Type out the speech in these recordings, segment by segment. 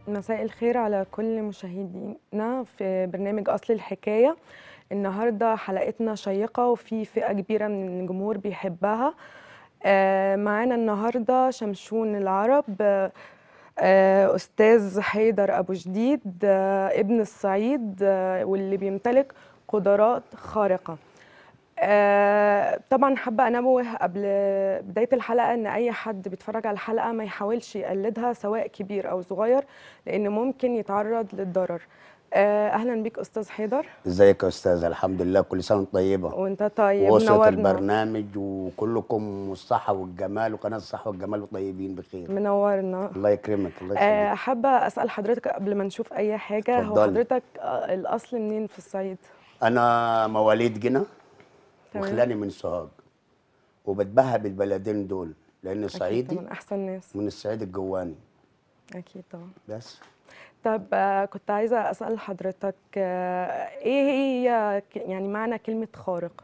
مساء الخير على كل مشاهدينا في برنامج أصل الحكاية النهاردة حلقتنا شيقة وفي فئة كبيرة من الجمهور بيحبها آه، معانا النهاردة شمشون العرب آه، آه، أستاذ حيدر أبو جديد آه، ابن الصعيد آه، واللي بيمتلك قدرات خارقة آه، طبعا حابة أنوه قبل بداية الحلقة إن أي حد بيتفرج على الحلقة ما يحاولش يقلدها سواء كبير أو صغير لأن ممكن يتعرض للضرر آه، أهلا بيك أستاذ حيدر ازيك يا استاذ الحمد لله كل سنه وانت طيبه وأنت طيب ووسط منورنا البرنامج وكلكم الصحه والجمال وقناه الصحه والجمال وطيبين بخير منورنا الله يكرمك الله آه، يخليك حابة أسأل حضرتك قبل ما نشوف أي حاجة هو اتفضلي. حضرتك آه، الأصل منين في الصعيد؟ انا مواليد جنة تمام. وخلاني من سوهاج وبتباهى بالبلدين دول لان أكيد صعيدي طبعا أحسن ناس من الصعيد الجواني أكيد طبعا بس طب آه، كنت عايزة أسأل حضرتك آه، إيه هي ك- يعني معنى كلمة خارق؟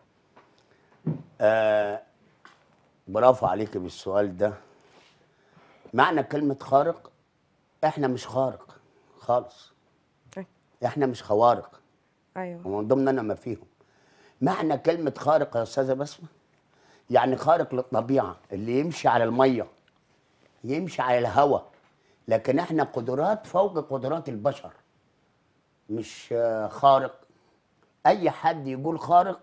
آه برافو عليك بالسؤال ده معنى كلمه خارق احنا مش خارق خالص أي- احنا مش خوارق أيوه ومن ضمن انا ما فيهم معنى كلمه خارق يا استاذه بسمه يعني خارق للطبيعه اللي يمشي على الميه يمشي على الهواء لكن احنا قدرات فوق قدرات البشر مش آه، خارق اي حد يقول خارق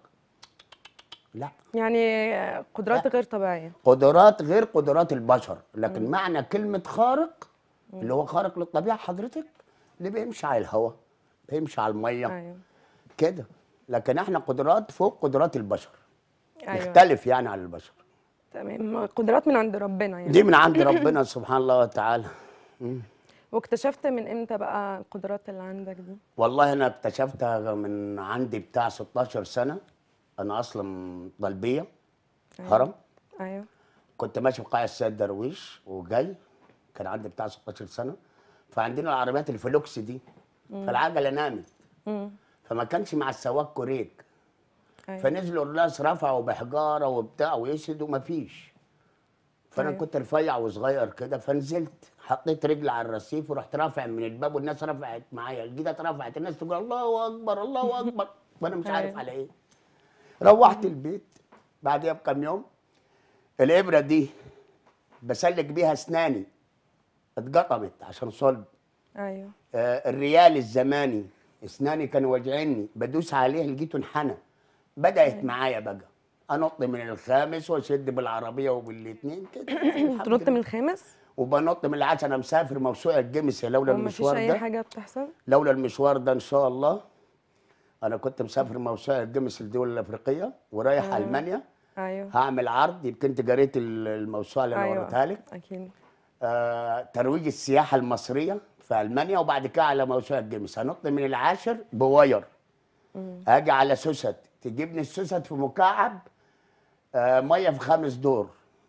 لا يعني آه، قدرات لا. غير طبيعية قدرات غير قدرات البشر لكن معنى كلمة خارق اللي هو خارق للطبيعة حضرتك اللي بيمشي على الهواء بيمشي على المية أيوه كده لكن احنا قدرات فوق قدرات البشر أيوه نختلف يعني عن البشر تمام قدرات من عند ربنا يعني دي من عند ربنا سبحان الله وتعالى مم. واكتشفت من إمتى بقى القدرات اللي عندك دي؟ والله انا اكتشفتها من عندي بتاع 16 سنة انا اصلا طلبية هرم أيوه كنت ماشي في قاع السيد درويش وجاي كان عندي بتاع 16 سنه فعندنا العربيات الفلوكس دي فالعجله نامت مم. فما كانش مع السواق كوريك أيوه فنزلوا الناس رفعوا بحجاره وبتاع ويسدوا مفيش فانا أيوة. كنت رفيع وصغير كده فنزلت حطيت رجلي على الرصيف ورحت رافع من الباب والناس رفعت معايا الجيده اترفعت الناس تقول الله اكبر الله اكبر وانا مش عارف أيوة. على ايه روحت البيت بعديها بكام يوم الابره دي بسلك بيها اسناني اتقطمت عشان صلب أيوه آه، الريال الزماني اسناني كانوا واجعيني بدوس عليه لقيته انحنى بدات معايا بقى انط من الخامس واشد بالعربيه وبالاثنين كده الحمد تنط لله. من الخامس؟ وبنط من العشاء انا مسافر موسوعه الجمس لولا ومفيش المشوار أي ده حاجة بتحصل؟ لولا المشوار ده ان شاء الله انا كنت مسافر موسوعه الجمس الدول الافريقيه ورايح آه. المانيا أيوه هعمل عرض يمكن انت قريت ال- الموسوعه اللي انا أيوه وريتها لك أكيد آه، ترويج السياحه المصريه في المانيا وبعد كده على موسوعه جيمس هنط من العاشر بواير اجي على سوست تجيبني السوست في مكعب آه، ميه في خامس دور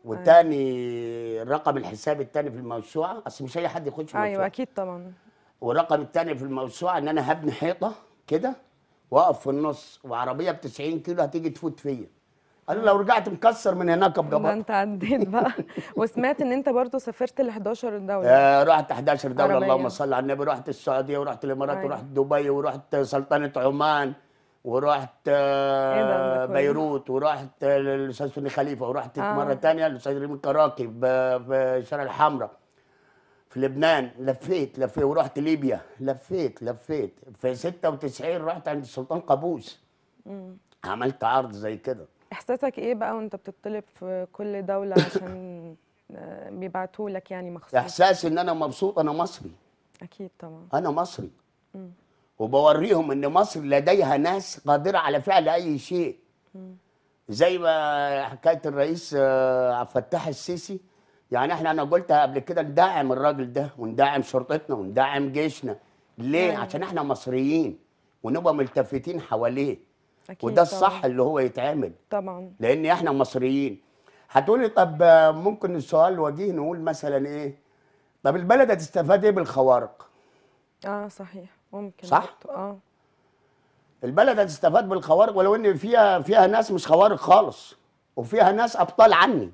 والتاني رقم الحساب التاني في الموسوعه اصل مش اي حد يخش موسوعه أيوه أكيد طبعا والرقم التاني في الموسوعه ان انا هبني حيطه كده واقف في النص وعربيه ب 90 كيلو هتيجي تفوت فيا انا لو رجعت مكسر من هناك ابقى ده بطل. انت عديت بقى وسمعت ان انت برضو سافرت ل 11 دوله آه، رحت 11 دولة عربية. اللهم صل على النبي رحت السعودية ورحت الإمارات أيوة. ورحت دبي ورحت سلطنة عمان ورحت آه، إيه ده، ده كله؟ بيروت ورحت آه، للأستاذ سوني خليفة ورحت آه. مرة تانية للأستاذ ريم كراكي ب- في الشارع الحمراء في لبنان لفيت لفيت ورحت ليبيا لفيت لفيت في 96 رحت عند السلطان قابوس عملت عرض زي كده احساسك ايه بقى وانت بتطلب في كل دوله عشان بيبعتوا لك يعني مخصوص إحساسي إن أنا مبسوط أنا مصري اكيد طبعا انا مصري وبوريهم ان مصر لديها ناس قادره على فعل اي شيء زي ما حكايه الرئيس آه، عبد الفتاح السيسي يعني احنا انا قلتها قبل كده ندعم الراجل ده وندعم شرطتنا وندعم جيشنا ليه أيوة. عشان احنا مصريين ونبقى ملتفتين حواليه اكيد وده طبعاً. الصح اللي هو يتعمل طبعا لان احنا مصريين هتقولي طب آه، ممكن السؤال وجيه نقول مثلا ايه طب البلد هتستفاد ايه بالخوارق اه صحيح ممكن صح؟ برضو. اه البلد هتستفاد بالخوارق ولو ان فيها فيها ناس مش خوارق خالص وفيها ناس ابطال عني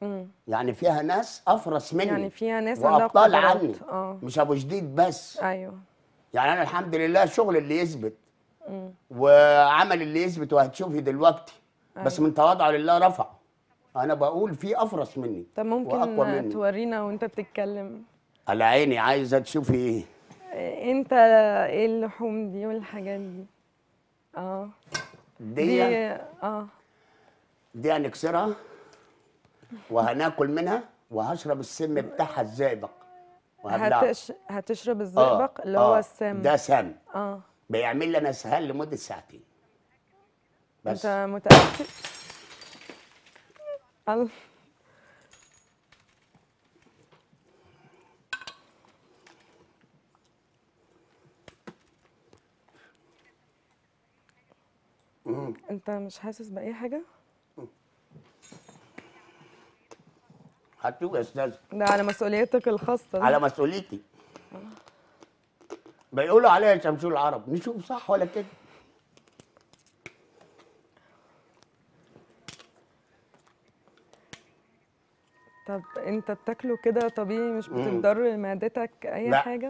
مم. يعني فيها ناس افرس مني يعني فيها ناس عندها وابطال قدرات. عني اه مش ابو جديد بس ايوه يعني انا الحمد لله شغل اللي يثبت مم. وعمل اللي يثبت وهتشوفي دلوقتي بس من تواضعه لله رفع انا بقول في افرس مني طب واقوى ممكن مني تورينا وانت بتتكلم على عيني عايزه تشوفي ايه إيه، انت ايه اللحوم دي والحاجات دي اه دي دي دي, اه دي هنكسرها وهناكل منها وهشرب السم بتاعها الزئبق وهبلعه. هتش... هتشرب الزئبق اللي هو السام ده سم اه بيعمل لي انا اسهال لمده ساعتين بس انت متأكد ال- انت مش حاسس بأي حاجة؟ هتشوف يا استاذ ده على مسؤوليتك الخاصة على مسؤوليتي بيقولوا عليها شمشون العرب نشوف صح ولا كده طب انت بتاكله كده طبيعي مش بتضر معدتك اي لا. حاجة؟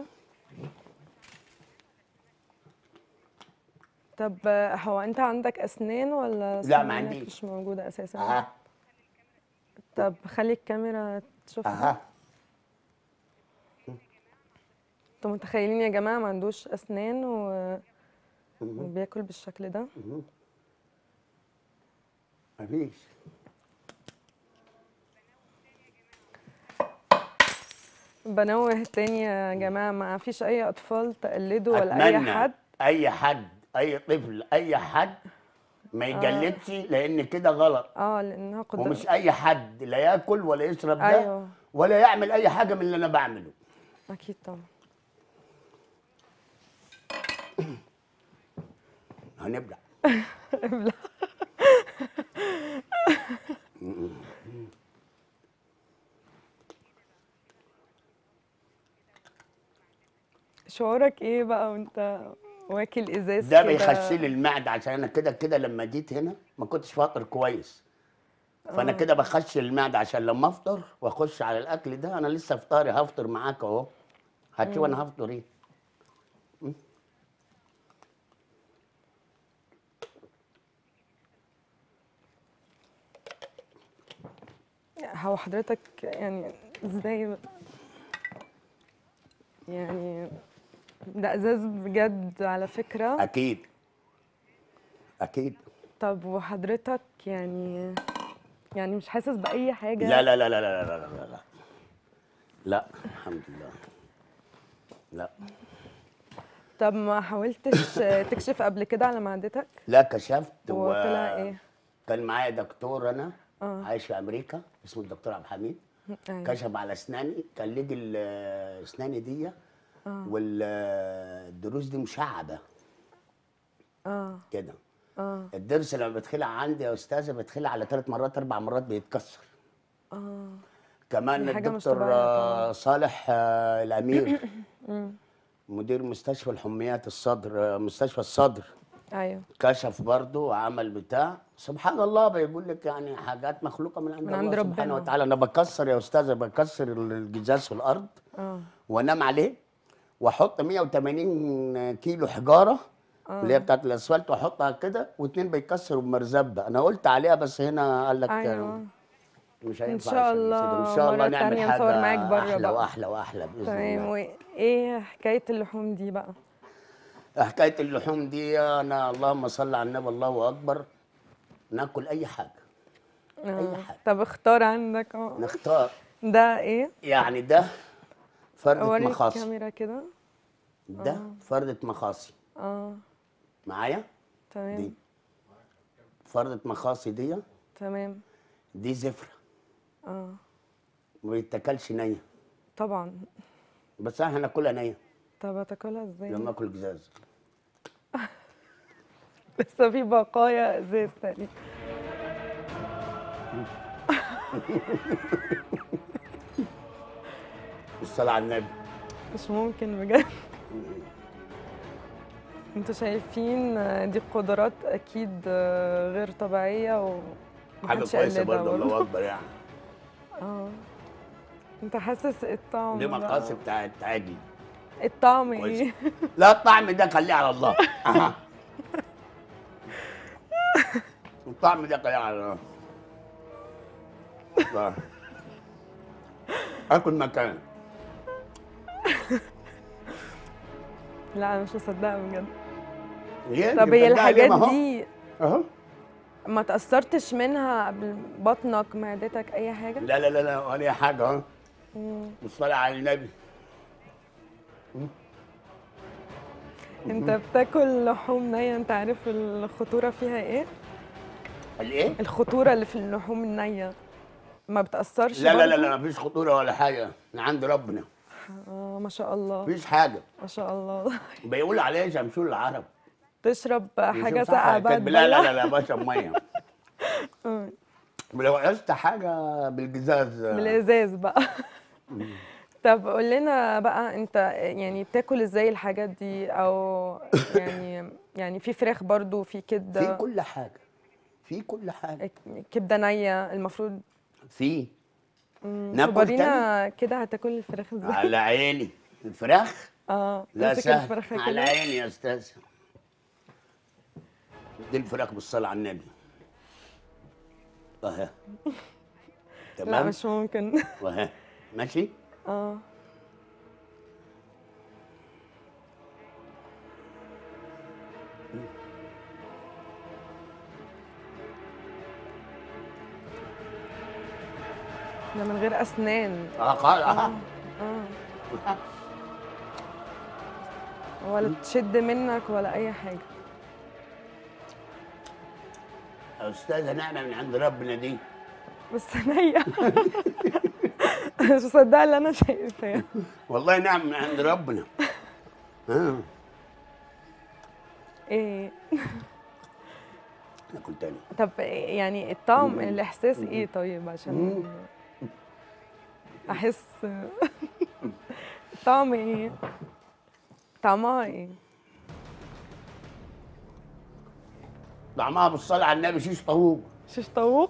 طب هو انت عندك اسنان ولا لا، ما أسنانك عنديش. مش موجودة اساسا اها طب خلي الكاميرا تشوفها اها انتوا متخيلين يا جماعة ما عندوش اسنان و... وبياكل بالشكل ده مفيش بنوه تاني يا جماعة ما فيش أي أطفال تقلدوا ولا أي أتمنى حد اي حد اي طفل اي حد ما يجلدش لان كده غلط اه لأنها قدرات ومش اي حد لا ياكل ولا يشرب ده أيوه ولا يعمل اي حاجه من اللي انا بعمله أكيد طبعا هنبلع شعورك إيه بقى وأنت واكل إزاز ده كده؟ بيخش لي المعده عشان انا كده كده لما جيت هنا ما كنتش فاطر كويس فانا كده بخش المعده عشان لما افطر واخش على الاكل ده انا لسه فطاري هفطر معاك اهو هتشوف انا هفطر ايه هو حضرتك يعني إزاي ب- يعني ده إزاز بجد على فكرة اكيد اكيد طب وحضرتك يعني يعني مش حاسس بأي حاجة لا لا لا لا لا لا لا لا لا لا الحمد لله لا طب ما حاولتش تكشف قبل كده على معدتك لا كشفت و... وطلع إيه؟ كان معايا دكتور انا آه. عايش في امريكا اسمه الدكتور عبد الحميد أيوة. كشف على اسناني كان لقي ال- اسناني دي والدروس دي مشعبه اه كده اه الضرس لما بيتخلع عندي يا استاذه بيتخلع على ثلاث مرات اربع مرات بيتكسر اه كمان دي حاجة مش الدكتور طبيعية آه، صالح آه، الامير مدير مستشفى الحميات الصدر آه، مستشفى الصدر ايوه كشف برضه وعمل بتاع سبحان الله بيقول لك يعني حاجات مخلوقه من عند من الله عند سبحانه ربنا. وتعالى انا بكسر يا استاذه بكسر الجزاز في الارض اه وانام عليه واحط 180 كيلو حجاره اللي هي بتاعت الاسفلت واحطها كده واثنين بيكسروا بمرزبه انا قلت عليها بس هنا قال لك ايوه مش هينفع إن شاء عشان الله كده. ان شاء الله مرة نعمل تانية حاجه نصور معاك بره احلى بقى. واحلى واحلى باذن تمام الله وايه حكايه اللحوم دي بقى حكايه اللحوم دي انا اللهم صل على النبي الله اكبر ناكل اي حاجه آه. أي حاجة. طب اختار عندك اه نختار ده ايه يعني ده فردة اوري مخاصي الكاميرا كده ده فردة مخاصي اه معايا تمام دي فردة مخاصي دي تمام دي زفرة اه ما بيتاكلش نية طبعا بس احنا ناكلها نية طب هتاكلها ازاي لما ناكل جزاز لسه في بقايا ازاز تاني الصلاة على النبي مش ممكن بجد انتوا شايفين آه، دي قدرات اكيد آه، غير طبيعيه و حاجة كويسة برضه الله أكبر يعني اه انت حاسس الطعم دي بقى. مقاس بتاعت عادي الطعم كويس. ايه لا الطعم ده خليه على الله أها. الطعم ده خليه على الله طيب. اكل مكان لا انا مش مصدقه بجد ليه؟ طب هي جبتها ليه؟ الحاجات ما هو. دي اهو ما تأثرتش منها قبل بطنك معدتك اي حاجه لا لا لا لا ولا حاجه اهو مم. بالصلاه على النبي انت بتاكل لحوم نيه انت عارف الخطوره فيها ايه الايه؟ الخطوره اللي في اللحوم النيه ما بتأثرش لا لا لا برضو؟ لا مفيش خطوره ولا حاجه من عند ربنا اه ما شاء الله مفيش حاجه ما شاء الله بيقول عليه شمشون العرب تشرب حاجه يشوف ساقعه صح بقى كاتب- لا لا تبلع؟ لا لا بشرب ميه آه، لو عشت حاجه بالجزاز بالازاز بقى طب قول لنا بقى انت يعني بتاكل ازاي الحاجات دي او يعني يعني في فراخ برضو في في كبده كل حاجه في كل حاجه كبده نيه المفروض في مم، ناكل ورينا كده هتاكل الفراخ ازاي على عيني الفراخ اه لا تمسك سهل الفرخه على كده عيني يا استاذ دي الفراخ بالصلاه على النبي اهي لا تمام مش ممكن واهي ماشي اه ده من غير اسنان اه قال اه اه ولا تشد منك ولا اي حاجه يا استاذه نعمه من عند ربنا دي بس نية مش مصدقه اللي انا شايفاه والله نعم من عند ربنا اه ايه ناكل تاني طب يعني الطعم الاحساس ايه طيب عشان احس طعم ايه طعمها ايه طعمها بالصلاه على النبي شيش طاووق شيش طاووق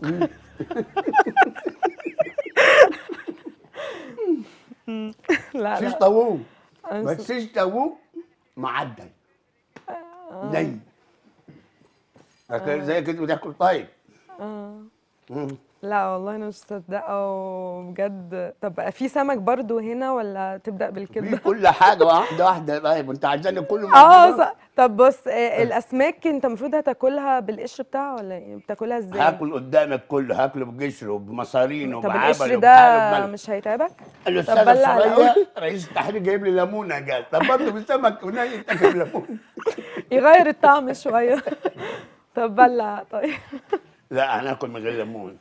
لا شيش لا طاووق أنا بس شيش طاووق معدل ني لكن زي كده بتاكل طيب آه. مم. لا والله انا مش مصدقه وبجد طب في سمك برضو هنا ولا تبدا في بالكبده كل حاجه واحده واحده طيب انت عايزاني كله اه موجود؟ صح. طب بص آه، الاسماك انت المفروض هتاكلها بالقشر بتاعها ولا ايه بتاكلها ازاي هاكل قدامك كله هاكله بقشره وبمصارينه طب وبعبله القشر وبحاله ده وبملح. مش هيتعبك الاستاذ طب بلع الصغير الأول. رئيس التحرير جايب لي ليمونه قال طب برضه بالسمك وناي تاكل ليمون يغير الطعم شويه طب بلع طيب لا انا اكل من غير ليمون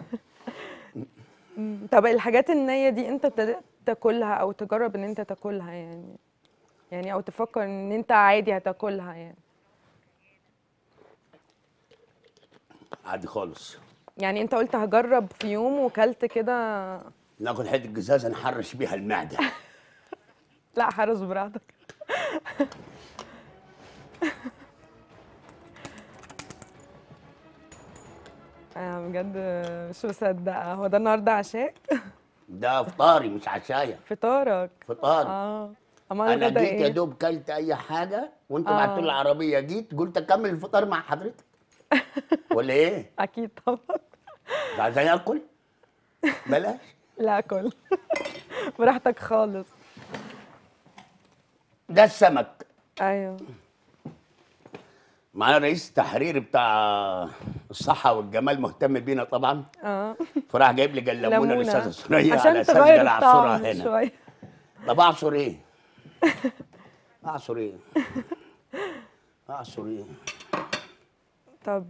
طب الحاجات النية دي انت ابتدأت تاكلها او تجرب ان انت تاكلها يعني يعني او تفكر ان انت عادي هتاكلها يعني عادي خالص يعني انت قلت هجرب في يوم وكلت كده ناخد حته جزازه نحرش بيها المعده لا حرص براحتك انا بجد مش مصدقه هو ده النهارده عشاء ده فطاري مش عشايه فطارك فطاري اه امال انا الغدا جيت يا ايه دوب كلت اي حاجه وانت آه. بعت لي العربيه جيت قلت اكمل الفطار مع حضرتك ولا ايه؟ اكيد طبعا عايزين اكل؟ بلاش لا كل براحتك خالص ده السمك ايوه معانا رئيس التحرير بتاع الصحة والجمال مهتم بينا طبعا اه فراح جايب لي جلمونه الاستاذه سوريه على عشان اساس تغير جاي اعصرها الطعم هنا شويه طب اعصر ايه؟ اعصر ايه؟ اعصر ايه؟ طب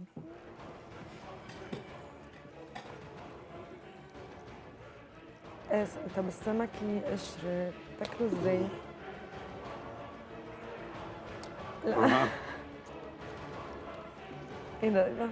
آس- طب السمك ليه قشر تاكله ازاي؟ لا أها. ايه ده ايه ده؟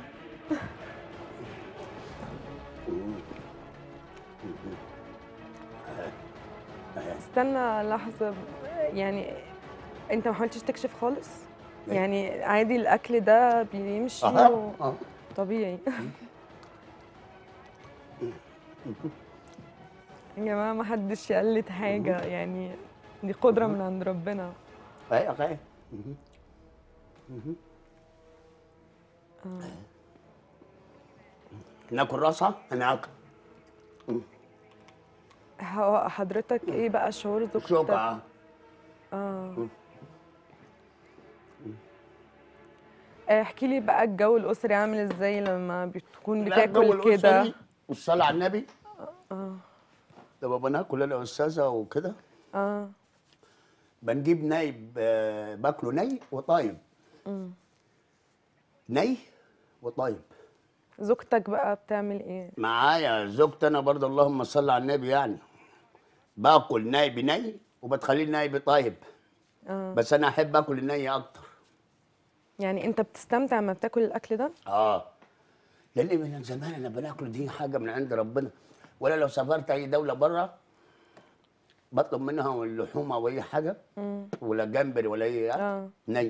استنى لحظة يعني انت ما حاولتش تكشف خالص؟ يعني عادي الاكل ده بيمشي أها. و... أه. طبيعي يا جماعه ما حدش يقلد حاجه يعني دي قدره من عند ربنا ايوه ايوه مهم. مهم. ناكل راسها انا اكل هو حضرتك ايه بقى شعور زوجتك شوكة اه احكي لي بقى الجو الاسري عامل ازاي لما بتكون لا، الجو بتاكل كده الأسري والصلاة على النبي اه لما بناكل انا استاذه وكده اه بنجيب ني ب- باكله ني وطايب ني وطايب زوجتك بقى بتعمل ايه معايا زوجتي انا برضه اللهم صل على النبي يعني باكل ني بني وبتخليه ني بطايب اه بس انا احب اكل الني اكتر يعني انت بتستمتع لما بتاكل الاكل ده اه لان من زمان انا بناكل دي حاجه من عند ربنا ولا لو سافرت اي دوله بره بطلب منها اللحوم او اي حاجه ولا جمبري ولا اي اه ني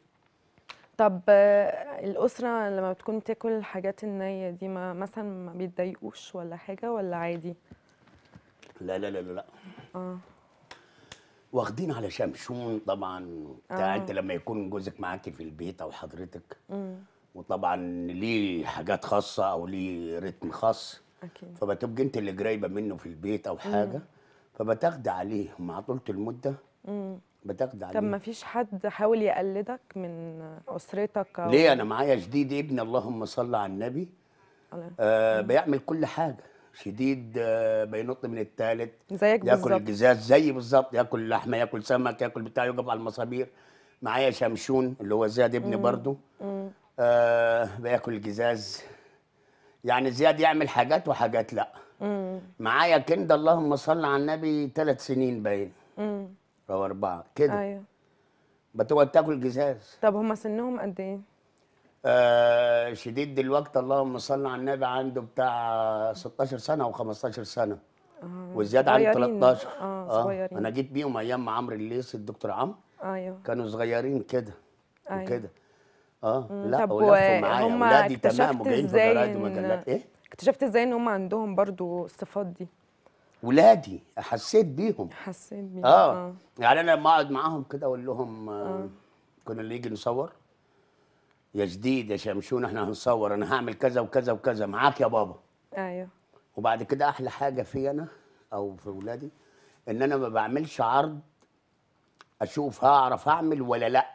طب آه، الاسره لما بتكون بتاكل الحاجات النيه دي ما مثلا ما بيتضايقوش ولا حاجه ولا عادي لا لا لا لا, لا. اه واخدين على شمشون طبعا بتاع آه. انت لما يكون جوزك معاكي في البيت او حضرتك امم وطبعا ليه حاجات خاصه او ليه رتم خاص اكيد فبتبقى انت اللي قريبه منه في البيت او حاجه فبتاخدي عليه مع طولة المده امم بتاخدي عليه طب ما فيش حد حاول يقلدك من اسرتك او ليه انا معايا جديد ابن اللهم صل على النبي على- آه بيعمل كل حاجه شديد آه بينط من الثالث زيك ياكل بالظبط الجزاز زي بالظبط ياكل لحمه ياكل سمك ياكل بتاع يقف على المصابير معايا شمشون اللي هو زياد ابني برضه مم. آه بياكل الجزاز يعني زياد يعمل حاجات وحاجات لا امم معايا كند اللهم صل على النبي ثلاث سنين باين امم او اربعه كده ايوه بتقعد تاكل جزاز طب هما سنهم قد ايه آه شديد دلوقتي اللهم صل على النبي عنده بتاع 16 سنه او 15 سنه آه، وزياد عنده صغيرين. 13 اه صغيرين انا جيت بيهم ايام مع عمرو الليثي الدكتور عمرو ايوه كانوا صغيرين كده أيوة. وكده اه مم، لا طب ولفوا معايا وهم اولادي تمام اكتشفت وجايين في ازاي جرايد إن- ومجلات ايه اكتشفت ازاي ان هم عندهم برضو الصفات دي ولادي حسيت بيهم حسيت بيها اه يعني انا لما اقعد معاهم كده اقول لهم آه كنا اللي يجي نصور يا جديد يا شمشون احنا هنصور انا هعمل كذا وكذا وكذا معاك يا بابا ايوه وبعد كده احلى حاجه في انا او في ولادي ان انا ما بعملش عرض اشوف هعرف اعمل ولا لا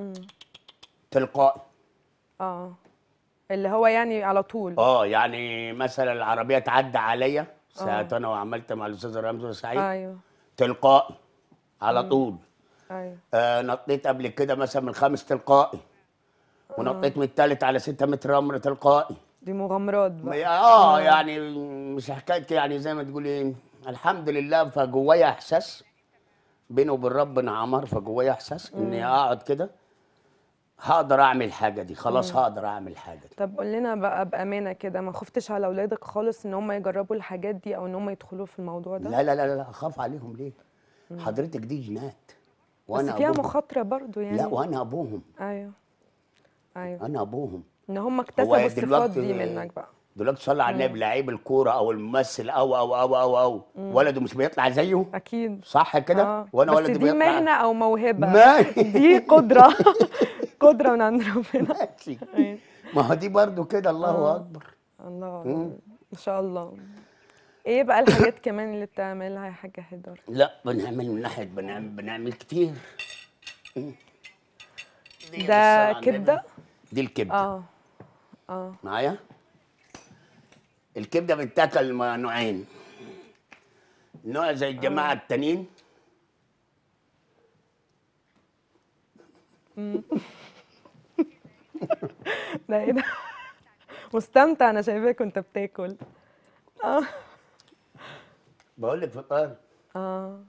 تلقائي اه اللي هو يعني على طول اه يعني مثلا العربيه تعدى عليا ساعه انا وعملت مع الاستاذ رمزي سعيد ايوه تلقائي على طول ايوه آه نطيت قبل كده مثلا من الخامس تلقائي ونطيت من الثالث على 6 متر رمل تلقائي دي مغامرات بقى اه يعني مش حكايه يعني زي ما تقول ايه الحمد لله فجوايا احساس بيني وبين ربنا عمر فجوايا احساس اني اقعد كده هقدر اعمل الحاجه دي خلاص هقدر اعمل الحاجه دي طب قول لنا بقى بامانه كده ما خفتش على اولادك خالص ان هم يجربوا الحاجات دي او ان هم يدخلوا في الموضوع ده لا لا لا لا اخاف عليهم ليه حضرتك دي جينات بس وانا فيها ابوهم مخاطره برضو يعني لا وانا ابوهم ايوه ايوه انا ابوهم ان هم هو اكتسبوا الصفات دلوقتي- دي منك بقى دلوقتي صلى على النبي لعيب الكوره او الممثل او او او او او ولده مش بيطلع زيه اكيد صح كده اه وانا بس ولدي دي بيطلع مهنه او موهبه ما- دي قدره قدره من عند ربنا ماشي أيوة. ما هو دي برضو كده الله آه. اكبر الله مم. ما شاء الله ايه بقى الحاجات كمان اللي بتعملها يا حاجه حيدر لا بنعمل من ناحيه بنعمل, بنعمل كتير مم. دي ده بالصلاة على النبي. كبدة؟ دي الكبده اه اه معايا الكبده بتاكل مع نوعين نوع زي الجماعه التانيين ده ايه ده مستمتع انا شايفاك وانت بتاكل اه بقول لك فطار اه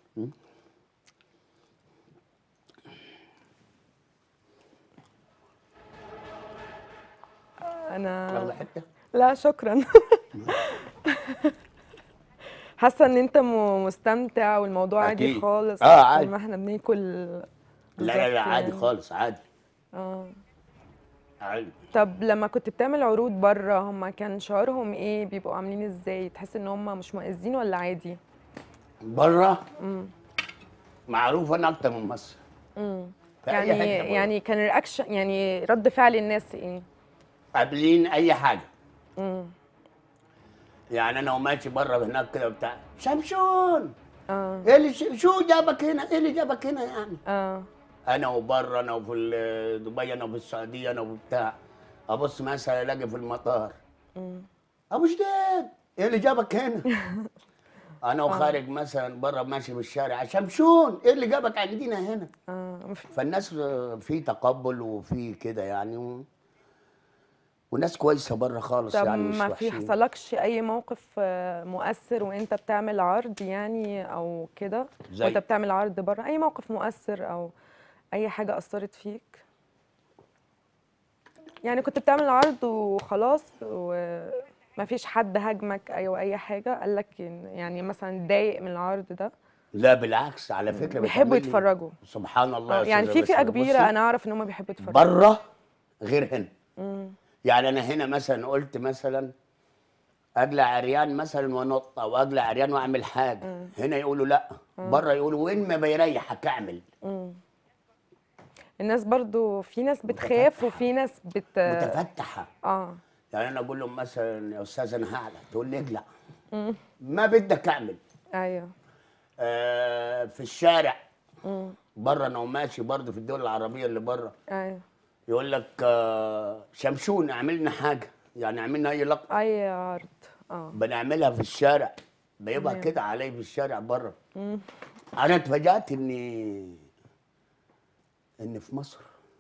واخده انا حته لا شكرا حاسه ان انت م- مستمتع والموضوع عادي أكيد. خالص آه، عادي. زي ما احنا بناكل لا لا لا بالظبط عادي يعني. خالص عادي اه حلو طب لما كنت بتعمل عروض بره هم كان شعورهم ايه بيبقوا عاملين ازاي تحس ان هم مش مؤذين ولا عادي بره معروف انا اكتر من مصر امم في أي يعني حتة بره. يعني كان رياكشن يعني رد فعل الناس ايه قابلين اي حاجه امم يعني انا وماشي بره هناك كده بتاع شمشون اه ايه اللي ش- شو جابك هنا ايه اللي جابك هنا يعني اه انا وبره انا وفي ال- دبي انا وفي السعوديه انا وبتاع ابص مثلا الاقي في المطار ابو جديد ايه اللي جابك هنا انا وخارج مثلا بره ماشي في الشارع شمشون ايه اللي جابك عندنا هنا اه مف- فالناس في تقبل وفي كده يعني و... وناس كويسه بره خالص طب يعني مش ما في وحشين حصلكش اي موقف آه، مؤثر وانت بتعمل عرض يعني او كده زي؟ وانت بتعمل عرض بره اي موقف مؤثر او اي حاجه اثرت فيك يعني كنت بتعمل عرض وخلاص وما فيش حد هاجمك او اي حاجه قال لك يعني مثلا اتضايق من العرض ده لا بالعكس على فكره بيحبوا بتعملي- يتفرجوا سبحان الله آه، يا يعني أستاذة في فئه بسمة. كبيره بصي، انا اعرف ان هم بيحبوا يتفرجوا بره غير هنا يعني انا هنا مثلا قلت مثلا اجلى عريان مثلا وانط او اجلى عريان واعمل حاجه هنا يقولوا لا بره يقولوا وين ما بيريحك اعمل الناس برضو في ناس بتخاف وفي ناس بت متفتحه اه يعني انا اقول لهم مثلا يا استاذ انا هعلى تقول لي اقلع ما بدك اعمل ايوه آه في الشارع بره انا وماشي برضه في الدول العربيه اللي بره ايوه يقول لك آه شمشون اعمل لنا حاجه يعني اعملنا اي لقطه اي عرض اه بنعملها في الشارع بيبقى تمام. كده علي في الشارع بره انا اتفاجأت اني ان في مصر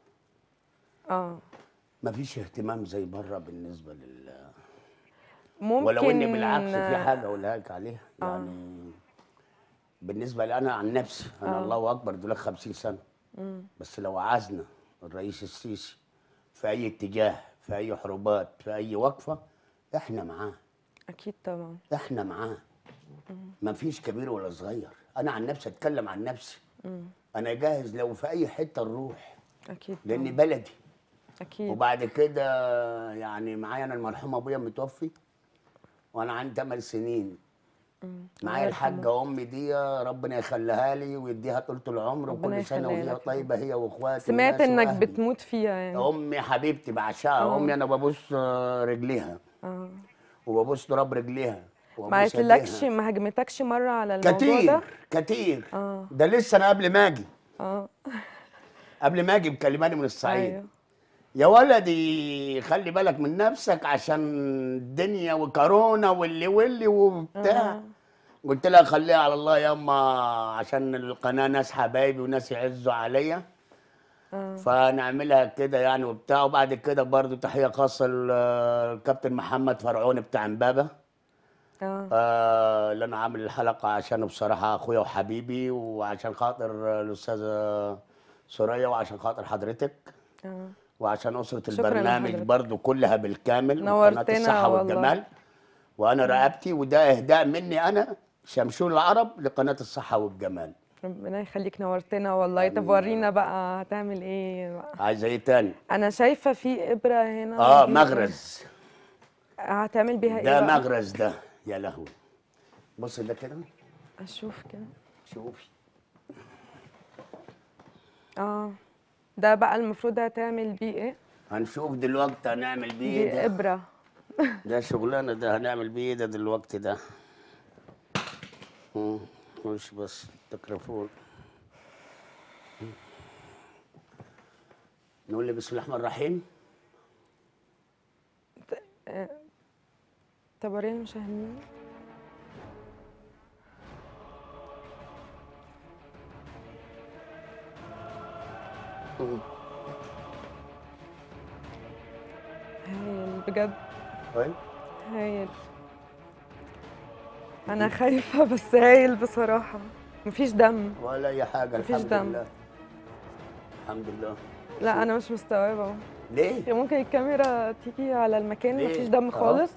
اه ما فيش اهتمام زي بره بالنسبه لل ممكن ولو اني بالعكس في حاجه اقولها لك عليها يعني بالنسبه لي انا عن نفسي انا الله اكبر دول 50 سنه بس لو عازنا الرئيس السيسي في اي اتجاه في اي حروبات في اي وقفه احنا معاه اكيد طبعا احنا معاه ما فيش كبير ولا صغير انا عن نفسي اتكلم عن نفسي انا جاهز لو في اي حته نروح اكيد لاني طبعا. بلدي اكيد وبعد كده يعني معايا انا المرحوم ابويا متوفي وانا عندي 8 سنين معايا الله الحاجه امي دي ربنا يخليها لي ويديها طول العمر ربنا وكل سنه يخليها وهي لك يا طيبه هي واخواتي سمعت وناسي انك وأهلي. بتموت فيها يعني امي حبيبتي بعشقها آه. امي انا ببوس رجليها اه وببوس تراب رجليها ما وأبوس قالتلكش إيديها. ما هاجمتكش مره على الموضوع كتير ده كتير آه. ده لسه انا قبل ما اجي اه قبل ما اجي مكلماني من الصعيد ايوه يا ولدي خلي بالك من نفسك عشان الدنيا وكورونا واللي واللي وبتاع آه. قلت لها خليها على الله ياما عشان القناه ناس حبايبي وناس يعزوا عليا آه. فنعملها كده يعني وبتاع وبعد كده برضو تحيه خاصه للكابتن محمد فرعون بتاع امبابه اه آه اللي انا عامل الحلقه عشانه بصراحه اخويا وحبيبي وعشان خاطر الاستاذه سوريا وعشان خاطر حضرتك اه وعشان اسره شكراً البرنامج لحضرتك. برضو كلها بالكامل نورتنا وقناه الصحه والله. والجمال وانا رقبتي وده اهداء مني انا شمشون العرب لقناه الصحه والجمال ربنا يخليك نورتنا والله طب آمين. ورينا بقى هتعمل ايه بقى عايز ايه تاني انا شايفه في ابره هنا اه دي. مغرز هتعمل بيها ايه ده بقى مغرز ده يا لهوي بص ده كده اشوف كده شوفي اه ده بقى المفروض هتعمل بيه ايه هنشوف دلوقتي هنعمل بيه دي إيه ده ابره ده شغلانه ده هنعمل بيه إيه ده دلوقتي ده مم، مش بس تكرفون نقول لي بسم الله الرحمن الرحيم طب ورينا المشاهدين مم. هايل بجد طيب هايل انا خايفه بس هايل بصراحه مفيش دم ولا اي حاجه مفيش الحمد دم. لله الحمد لله لا انا مش مستوعبه ليه؟ هي ممكن الكاميرا تيجي على المكان ليه؟ مفيش دم آه. خالص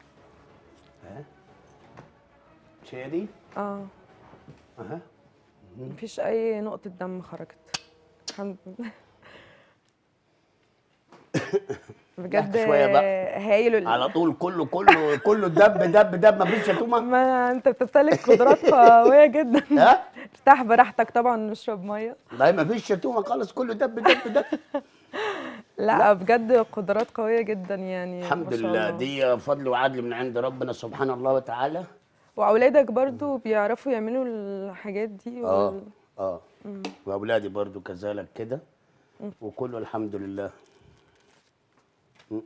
ها؟ مش هي دي؟ اه اها مفيش اي نقطه دم خرجت الحمد لله بجد شوية بقى. هايل ال- على طول كله كله كله دب دب دب مفيش شتومه ما انت بتمتلك قدرات قويه جدا ها ارتاح براحتك طبعا نشرب ميه لا مفيش شتومه خالص كله دب دب دب لا, بجد قدرات قويه جدا يعني الحمد ما شاء لله الله. دي فضل وعدل من عند ربنا سبحانه الله وتعالى واولادك برضو بيعرفوا يعملوا الحاجات دي اه وال... اه واولادي برضو كذلك كده وكله الحمد لله م.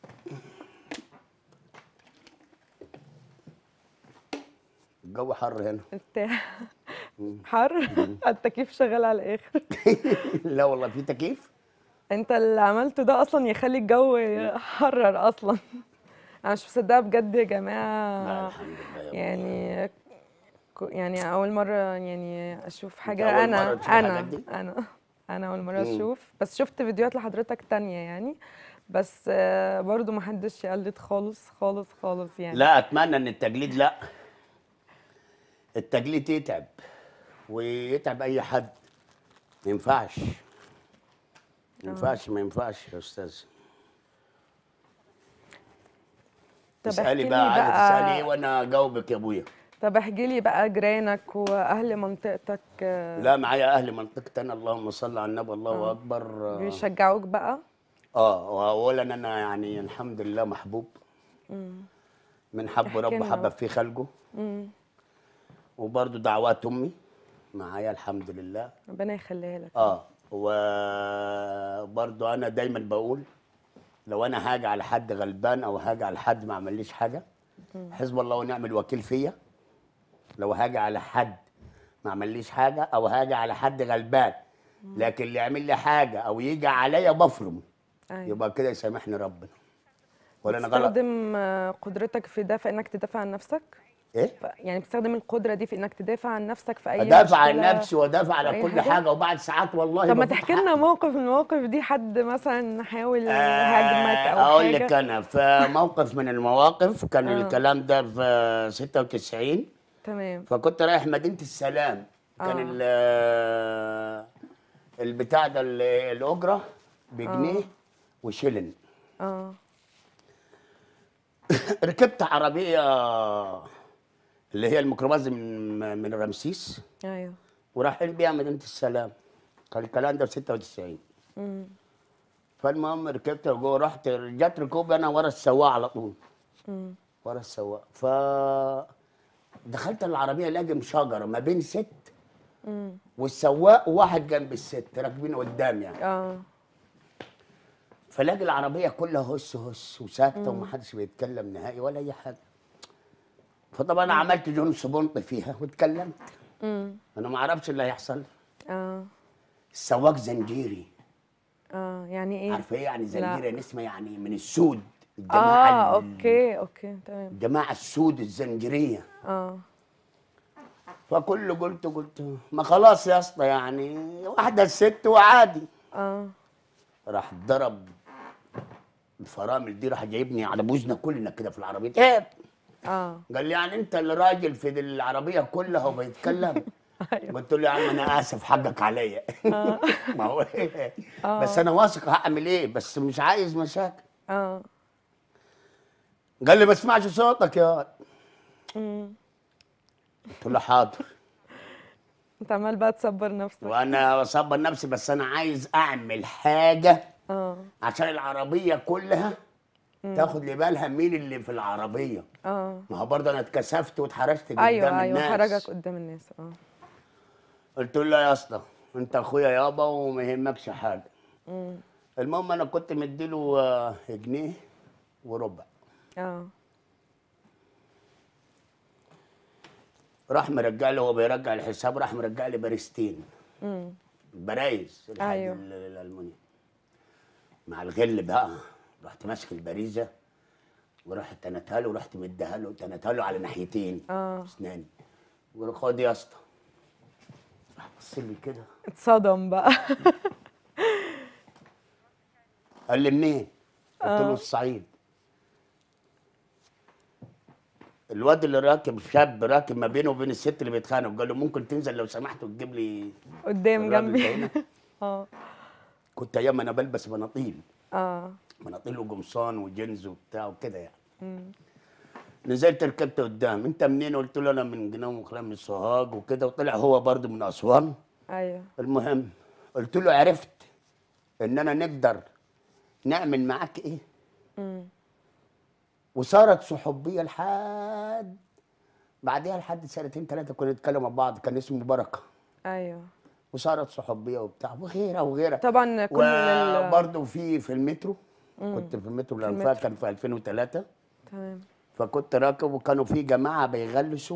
الجو حر هنا بتاع حر التكييف شغال على الاخر لا والله في تكييف انت اللي عملته ده اصلا يخلي الجو يحرر اصلا انا مش مصدقه بجد يا لا جماعه الحمد لله يا يعني ك- يعني اول مره يعني اشوف حاجه أول انا مرة تشوف انا الحاجات دي؟ انا انا اول مره مم. اشوف بس شفت فيديوهات لحضرتك تانية يعني بس آه، برضو ما حدش يقلد خالص خالص خالص يعني لا اتمنى ان التجليد لا التجليد يتعب ويتعب اي حد ما ينفعش ما ينفعش ما ينفعش يا استاذ طب اسالي احكي لي بقى عايزه بقى تسالي ايه وانا اجاوبك يا ابويا طب احكي لي بقى جيرانك واهل منطقتك آه، لا معايا اهل منطقتنا اللهم صل على النبي الله اكبر بيشجعوك بقى اه واولا انا يعني الحمد لله محبوب من حب احكي رب لنا حبب بقى. في خلقه مم. وبرضه دعوات امي معايا الحمد لله ربنا يخليها لك اه وبرضه انا دايما بقول لو انا هاجي على حد غلبان او هاجي على حد ما عمليش حاجه حزب الله ونعم الوكيل فيا لو هاجي على حد ما عمليش حاجه او هاجي على حد غلبان لكن اللي يعمل لي حاجه او يجي عليا بفرم أيوة. يبقى كده يسامحني ربنا ولا انا غلط بتستخدم آه، قدرتك في ده في انك تدافع عن نفسك ايه ف- يعني بتستخدم القدره دي في انك تدافع عن نفسك في اي ادافع عن مشكلة؟ نفسي وادافع على أي كل حاجة؟ حاجه وبعد ساعات والله طب ما بفوت تحكي لنا حقي. موقف من المواقف دي حد مثلا حاول يهاجمك او اقول حاجه لك انا في موقف من المواقف كان آه. الكلام ده في 96 تمام فكنت رايح مدينه السلام كان آه. ال- البتاع ده ال- الاجره بجنيه وشلن اه ركبت عربيه اللي هي الميكروباص من من رمسيس ايوه ورايحين بيها مدينه السلام كان الكلام ده في 96 امم فالمهم ركبت جوه رحت جت ركوبي انا ورا السواق على طول امم ورا السواق ف دخلت العربيه لاقي شجره ما بين ست امم والسواق وواحد جنب الست راكبين قدام يعني اه فلاقي العربيه كلها هس هس وساكته ومحدش بيتكلم نهائي ولا اي حاجه فطبعا انا عملت جونس بونط فيها واتكلمت امم انا ما اعرفش اللي هيحصل اه السواق زنجيري اه يعني ايه عارفه ايه يعني لا. زنجيري نسمه يعني من السود الجماعه اه ال- اوكي اوكي تمام الجماعه السود الزنجيريه اه فكل قلت قلت ما خلاص يا اسطى يعني واحده الست وعادي اه راح ضرب الفرامل دي راح جايبني على بوزنا كلنا كده في العربيه ايه اه قال لي يعني انت اللي راجل في دي العربيه كلها وبيتكلم ايوه قلت له يا عم انا اسف حقك عليا ما هو إيه؟ بس انا واثق هعمل ايه بس مش عايز مشاكل اه قال لي ما اسمعش صوتك يا واد. امم قلت له حاضر انت عمال بقى تصبر نفسك وانا بصبر نفسي بس انا عايز اعمل حاجه اه عشان العربيه كلها تاخد لي بالها مين اللي في العربيه اه ما هو برضه انا اتكسفت واتحرجت قدام ايوه ايوه الناس حرجك قدام الناس اه قلت له لا يا اسطى انت اخويا يابا وما يهمكش حاجه امم المهم انا كنت مديله آه، جنيه وربع اه راح مرجع له وهو بيرجع الحساب راح مرجع لي باريستين امم برايز الحديد أيوه. ال- الالمونيوم مع الغل بقى رحت ماسك البريزه ورحت تنتها له ورحت مديها له تنتها له على ناحيتين اه اسناني وقال خد يا اسطى راح بص لي كده اتصدم بقى قال لي منين؟ قلت له آه. الصعيد الواد اللي راكب شاب راكب ما بينه وبين الست اللي بيتخانقوا قال له ممكن تنزل لو سمحت وتجيب لي قدام الراجل جنبي ده هنا. اه كنت ايام انا بلبس بناطيل اه مناطيل وقمصان وجينز وبتاع وكده يعني نزلت ركبت قدام انت منين قلت له انا من جنوب وخلام من السوهاج وكده وطلع هو برضه من اسوان ايوه المهم قلت له عرفت ان انا نقدر نعمل معاك ايه امم وصارت صحوبيه لحد بعدها لحد سنتين ثلاثه كنا نتكلم مع بعض كان اسمه بركه ايوه وصارت صحوبيه وبتاع وغيرها وغيرها طبعا كل ال... وبرضه في في المترو كنت في المترو الانفاق المترو. كان في 2003 تمام فكنت راكب وكانوا في جماعه بيغلسوا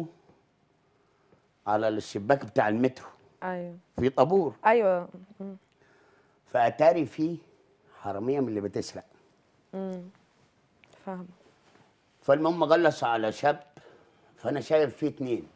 على الشباك بتاع المترو ايوه في طابور ايوه مم. فاتاري فيه حراميه من اللي بتسرق امم فاهمه فالمهم غلس على شاب فانا شايف فيه اتنين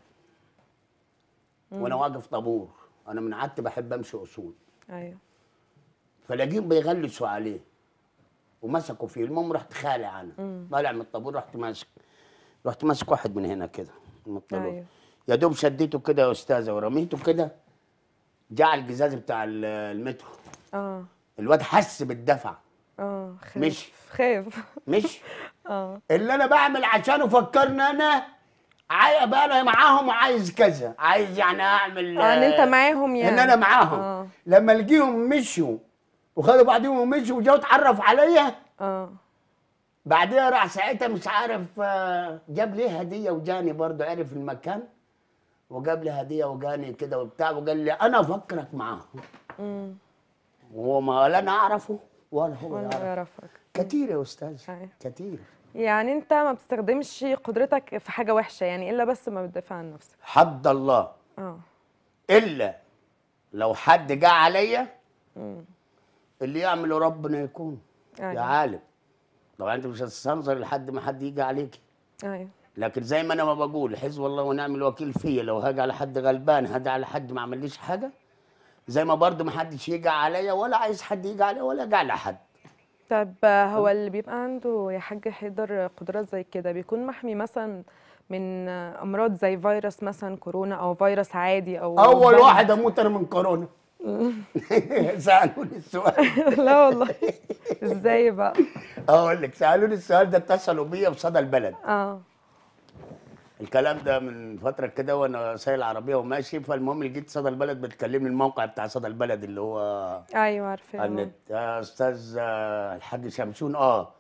وانا واقف طابور انا من عادتي بحب امشي اصول ايوه فلاقيهم بيغلسوا عليه ومسكوا فيه المهم رحت خالع انا طالع من الطابور رحت ماسك رحت ماسك واحد من هنا كده من الطابور أيوة. يا دوب شديته كده يا استاذه ورميته كده جه على الجزاز بتاع ال- المترو اه الواد حس بالدفع اه خايف مشي. خايف مش اه اللي انا بعمل عشانه فكرني انا عاي بقى انا معاهم وعايز كذا عايز يعني اعمل اه ان انت معاهم يعني ان انا معاهم اه لما القيهم مشوا وخدوا بعضهم ومشوا وجاوا اتعرف عليا اه بعدها راح ساعتها مش عارف آه، جاب لي هديه وجاني برضه عرف المكان وجاب لي هديه وجاني كده وبتاع وقال لي انا افكرك معاهم امم وهو ما لا انا اعرفه ولا هو ولا يعرف يعرفك كتير يا استاذ أيوة. كتير يعني انت ما بتستخدمش قدرتك في حاجه وحشه يعني الا بس ما بتدافع عن نفسك حد الله اه الا لو حد جه عليا امم اللي يعمله ربنا يكون يا ايوه عالم طبعا انت مش هتستنظر لحد ما حد يجي عليك ايوه لكن زي ما انا ما بقول حزب الله ونعم الوكيل فيا لو هاجي على حد غلبان هاجي على حد ما عمليش حاجه زي ما برضه ما حدش يجي عليا ولا عايز حد يجي عليا ولا جه على حد طب هو اللي بيبقى عنده يا حاج حيدر قدرات زي كده بيكون محمي مثلا من امراض زي فيروس مثلا كورونا او فيروس عادي او اول برد؟ واحد اموت انا من كورونا سالوني السؤال لا والله ازاي بقى اقول لك سالوني السؤال ده اتصلوا بيا بصدى البلد اه الكلام ده من فتره كده وانا سايق العربيه وماشي فالمهم لقيت صدى البلد بتكلمني الموقع بتاع صدى البلد اللي هو ايوه عارفه على النت يا استاذ آه، الحاج شمشون اه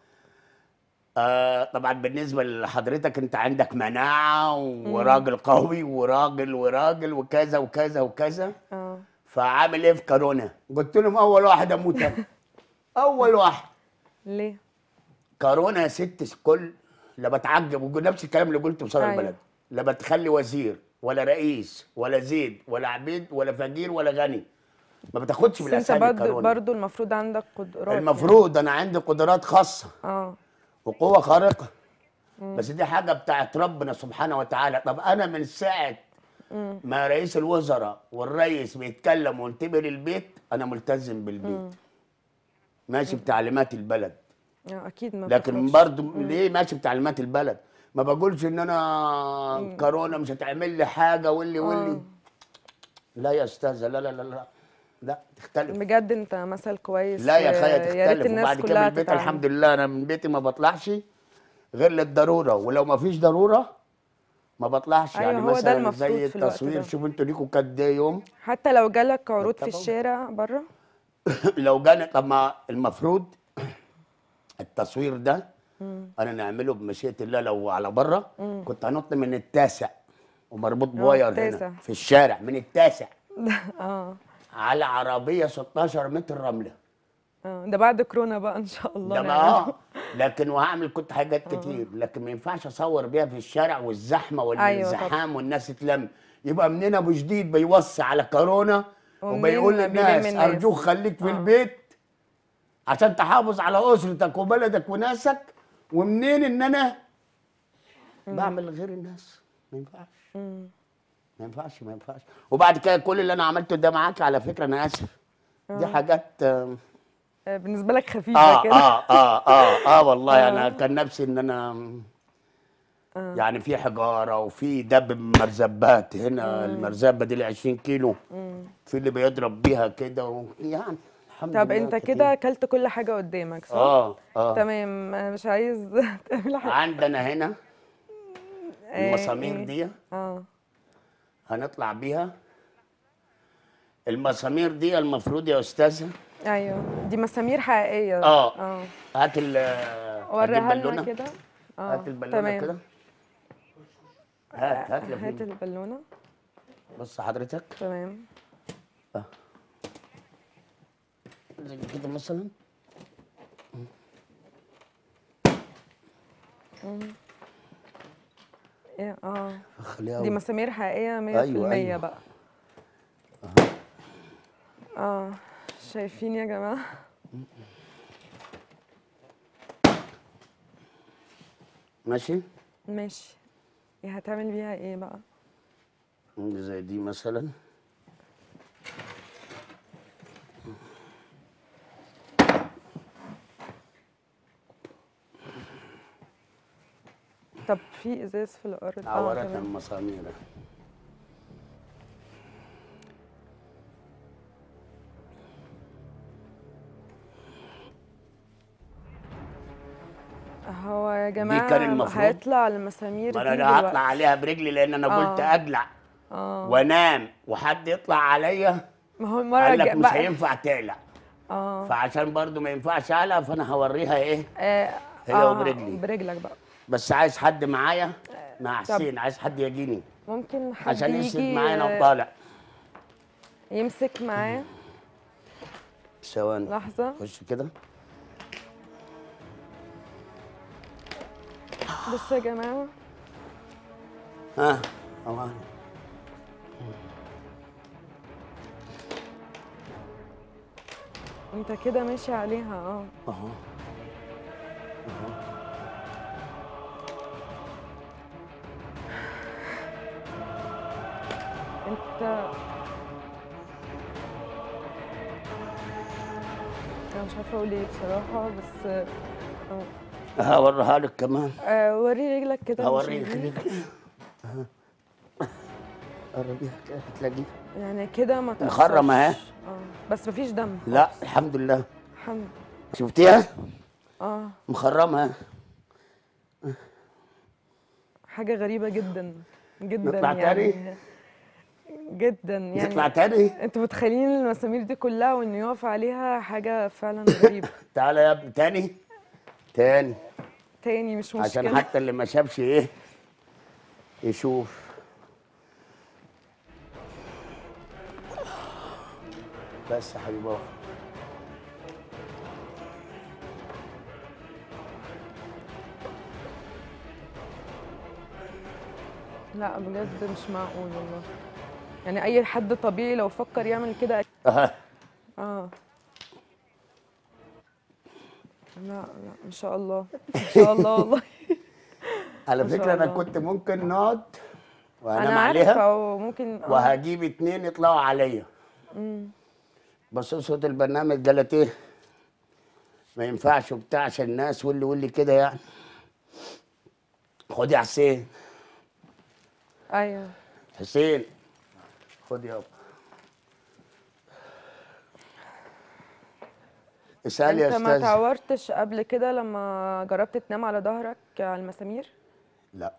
آه طبعا بالنسبه لحضرتك انت عندك مناعه وراجل قوي وراجل وراجل وكذا وكذا وكذا اه فعامل ايه في كورونا؟ قلت لهم اول واحد اموت انا اول واحد ليه كورونا يا ست الكل لا بتعجب وقول نفس الكلام اللي قلته في صدى أيوة. البلد لا بتخلي وزير ولا رئيس ولا زيد ولا عبيد ولا فقير ولا غني ما بتاخدش بس انت بالاسامي برضو كورونا برضو المفروض عندك قدرات المفروض انا عندي قدرات خاصه يعني. اه وقوه خارقه بس دي حاجه بتاعت ربنا سبحانه وتعالى طب انا من ساعه ما رئيس الوزراء والرئيس بيتكلم وانتبه للبيت انا ملتزم بالبيت ماشي بتعليمات البلد اه اكيد ما لكن بتخرجش. برضو ليه ماشي بتعليمات البلد ما بقولش ان انا كورونا مش هتعمل لي حاجه واللي واللي لا يا استاذه لا لا لا لا لا تختلف بجد انت مثل كويس لا يا خايا يا ريت تختلف الناس وبعد كده من كلها البيت تتعلم. الحمد لله انا من بيتي ما بطلعش غير للضروره ولو ما فيش ضروره ما بطلعش أيوة، يعني هو ده مثلا المفروض زي في الوقت التصوير ده. شوف انتوا ليكوا قد ايه يوم حتى لو جالك عروض في بالطبع. الشارع بره لو جاني طب ما المفروض التصوير ده انا نعمله بمشيئه الله لو على بره كنت هنط من التاسع ومربوط بواير التاسع. هنا في الشارع من التاسع اه على عربيه 16 متر رمله اه ده بعد كورونا بقى ان شاء الله ده ما نعمله. اه لكن وهعمل كنت حاجات كتير لكن ما ينفعش اصور بيها في الشارع والزحمه والزحام والناس تتلم يبقى منين ابو جديد بيوصي على كورونا ومنين وبيقول بيلم للناس الناس. ارجوك خليك في آه. البيت عشان تحافظ على اسرتك وبلدك وناسك ومنين ان انا بعمل غير الناس ما ينفعش مم. ما ينفعش ما ينفعش وبعد كده كل اللي انا عملته ده معاك على فكره انا اسف دي حاجات آه آه، بالنسبه لك خفيفه اه كده اه اه اه اه والله آه. انا كان نفسي ان انا آه. يعني في حجاره وفي دب مرزبات هنا المرزبه دي ال 20 كيلو في اللي بيضرب بيها كده و... يعني الحمد طب لله انت كتير. كده اكلت كل حاجه قدامك صح اه اه تمام أنا مش عايز تعمل حاجه عندنا هنا آه، المسامير إيه؟ دي اه هنطلع بيها المسامير دي المفروض يا استاذه ايوه دي مسامير حقيقيه اه اه هات ال هات وريها لنا البالونه كده اه هات البالونه تمام. كده هات هات يا هات فندم. البالونه بص حضرتك تمام زي كده مثلا ايه اه خليها دي مسامير حقيقيه 100% أيوة، أيوة. بقى اه شايفين يا جماعه ماشي ماشي إيه هتعمل بيها ايه بقى زي دي مثلا طب في ازاز في الارض عورتنا تمام. المسامير هو يا جماعه كان المفروض. هيطلع المسامير ما دي انا لا هطلع دلوقتي. عليها برجلي لان انا قلت آه. اجلع اه وانام وحد يطلع عليا ما هو المره قال لك الجايه مش بقى هينفع تقلع اه فعشان برضو ما ينفعش اقلع فانا هوريها ايه آه، هي آه، وبرجلي. برجلك بقى بس عايز حد معايا مع حسين عايز حد يجيني ممكن حد عشان يسند يجي معايا انا آه، وطالع يمسك معاه ثواني لحظه خش كده بصوا يا جماعه ها أمان. انت كده ماشي عليها اه اهو انت انا مش عارفه اقول ايه بصراحه بس آه. هوريها لك كمان آه، وري رجلك كده هوريك للمشاهدين. رجلي أها. قربيها كده هتلاقيها يعني كده ما تأثرش مخرمة اهي. اه بس مفيش دم لا الحمد لله الحمد شفتيها اه مخرمها حاجه غريبه جدا جدا نطلع يعني تاني؟ جدا يعني نطلع تاني انتوا متخيلين المسامير دي كلها وانه يقف عليها حاجه فعلا غريبه تعالى يا ابني تاني تاني تاني مش مشكله عشان حتى اللي ما شافش ايه يشوف بس يا حبيبي أهو. لا بجد مش معقول والله يعني اي حد طبيعي لو فكر يعمل كده أها. اه لا لا ما شاء الله ما شاء الله والله على ما شاء فكره انا الله. كنت ممكن نقعد وانام انا عليها عارفه وممكن آه. وهجيب اتنين يطلعوا عليا بس صوت البرنامج ده ايه ما ينفعش وبتاع عشان الناس واللي واللي كده يعني خد يا حسين ايوه حسين خد يابا اسال يا انت ما استاذ تعورتش قبل كده لما جربت تنام على ظهرك على المسامير لا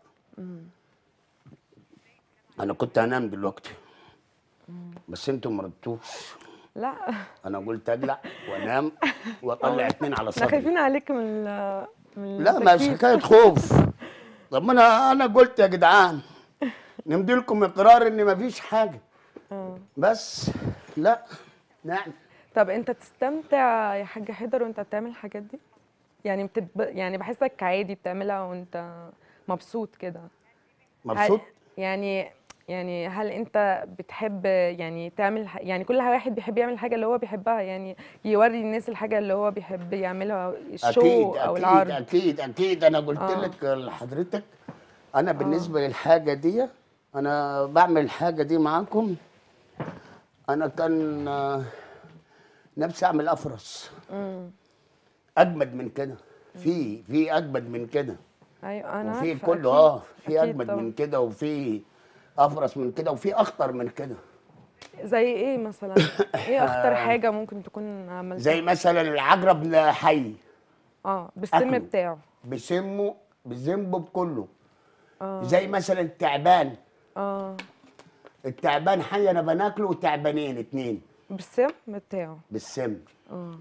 انا كنت هنام دلوقتي بس انتوا ما ردتوش لا انا قلت اقلع وانام واطلع اتنين على احنا صدري خايفين عليك من ال من لا ما مش التكييف. حكايه خوف طب ما انا انا قلت يا جدعان نمدي لكم اقرار ان مفيش حاجه آه. بس لا نعم طب انت بتستمتع يا حاج حيدر وانت بتعمل الحاجات دي يعني بتب... يعني بحسك عادي بتعملها وانت مبسوط كده مبسوط هل... يعني يعني هل انت بتحب يعني تعمل ح- يعني كل واحد بيحب يعمل الحاجه اللي هو بيحبها يعني يوري الناس الحاجه اللي هو بيحب يعملها الشو اكيد او اكيد العرض اكيد اكيد انا قلت آه. لك لحضرتك انا بالنسبه للحاجه دي انا بعمل الحاجه دي معاكم انا كان آه، نفسي اعمل افرس اجمد من كده في في اجمد من كده ايوه انا وفي عارفة، كله أكيد، اه في أكيد اجمد طبعاً. من كده وفي افرس من كده وفي اخطر من كده زي ايه مثلا ايه اخطر حاجه ممكن تكون عملتها زي مثلا العقرب حي اه بالسم أكله. بتاعه بسمه بذنبه بكله اه زي مثلا التعبان اه التعبان حي انا بناكله وتعبانين اتنين بالسم بتاعه بالسم اه